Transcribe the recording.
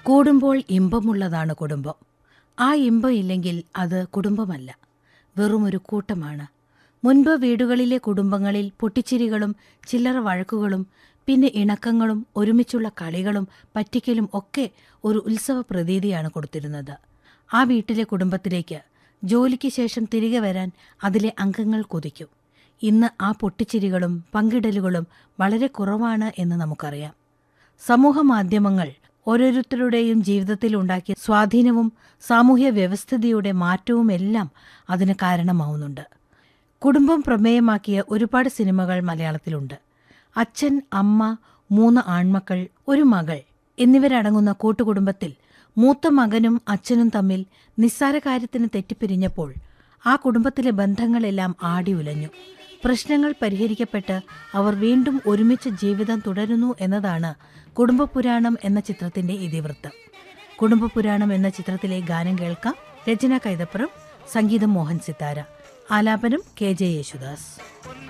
കൂടുമ്പോൾ ഇമ്പമുള്ളതാണ് കുടുംബം ആ ഇമ്പം ഇല്ലെങ്കിൽ അത് കുടുംബമല്ല വെറുമൊരു കൂട്ടമാണ് മുൻപ് വീടുകളിലെ കുടുംബങ്ങളിൽ പൊട്ടിച്ചിരികളും ചില്ലറ വഴക്കുകളും പിന്നെ ഇണക്കങ്ങളും ഒരുമിച്ചുള്ള കളികളും പറ്റിക്കലും ഒക്കെ ഒരു ഉത്സവ പ്രതീതിയാണ് കൊടുത്തിരുന്നത് ആ വീട്ടിലെ കുടുംബത്തിലേക്ക് ജോലിക്ക് ശേഷം തിരികെ വരാൻ അതിലെ അംഗങ്ങൾ കൊതിക്കും ഇന്ന് ആ പൊട്ടിച്ചിരികളും പങ്കിടലുകളും വളരെ കുറവാണ് എന്ന് നമുക്കറിയാം സമൂഹ മാധ്യമങ്ങൾ ഓരോരുത്തരുടെയും ജീവിതത്തിൽ ഉണ്ടാക്കിയ സ്വാധീനവും സാമൂഹ്യ വ്യവസ്ഥിതിയുടെ മാറ്റവുമെല്ലാം അതിന് കാരണമാവുന്നുണ്ട് കുടുംബം പ്രമേയമാക്കിയ ഒരുപാട് സിനിമകൾ മലയാളത്തിലുണ്ട് അച്ഛൻ അമ്മ മൂന്ന് ആൺമക്കൾ ഒരു മകൾ എന്നിവരടങ്ങുന്ന കൂട്ടുകുടുംബത്തിൽ മൂത്ത മകനും അച്ഛനും തമ്മിൽ നിസ്സാര കാര്യത്തിന് തെറ്റിപ്പിരിഞ്ഞപ്പോൾ ആ കുടുംബത്തിലെ ബന്ധങ്ങളെല്ലാം ആടി ഉലഞ്ഞു പ്രശ്നങ്ങൾ പരിഹരിക്കപ്പെട്ട് അവർ വീണ്ടും ഒരുമിച്ച് ജീവിതം തുടരുന്നു എന്നതാണ് കുടുംബപുരാണം എന്ന ചിത്രത്തിന്റെ ഇതിവൃത്തം കുടുംബപുരാണം എന്ന ചിത്രത്തിലെ ഗാനം കേൾക്കാം രചന കൈതപ്പുറം സംഗീതം മോഹൻ സിത്താര ആലാപനം കെ ജെ യേശുദാസ്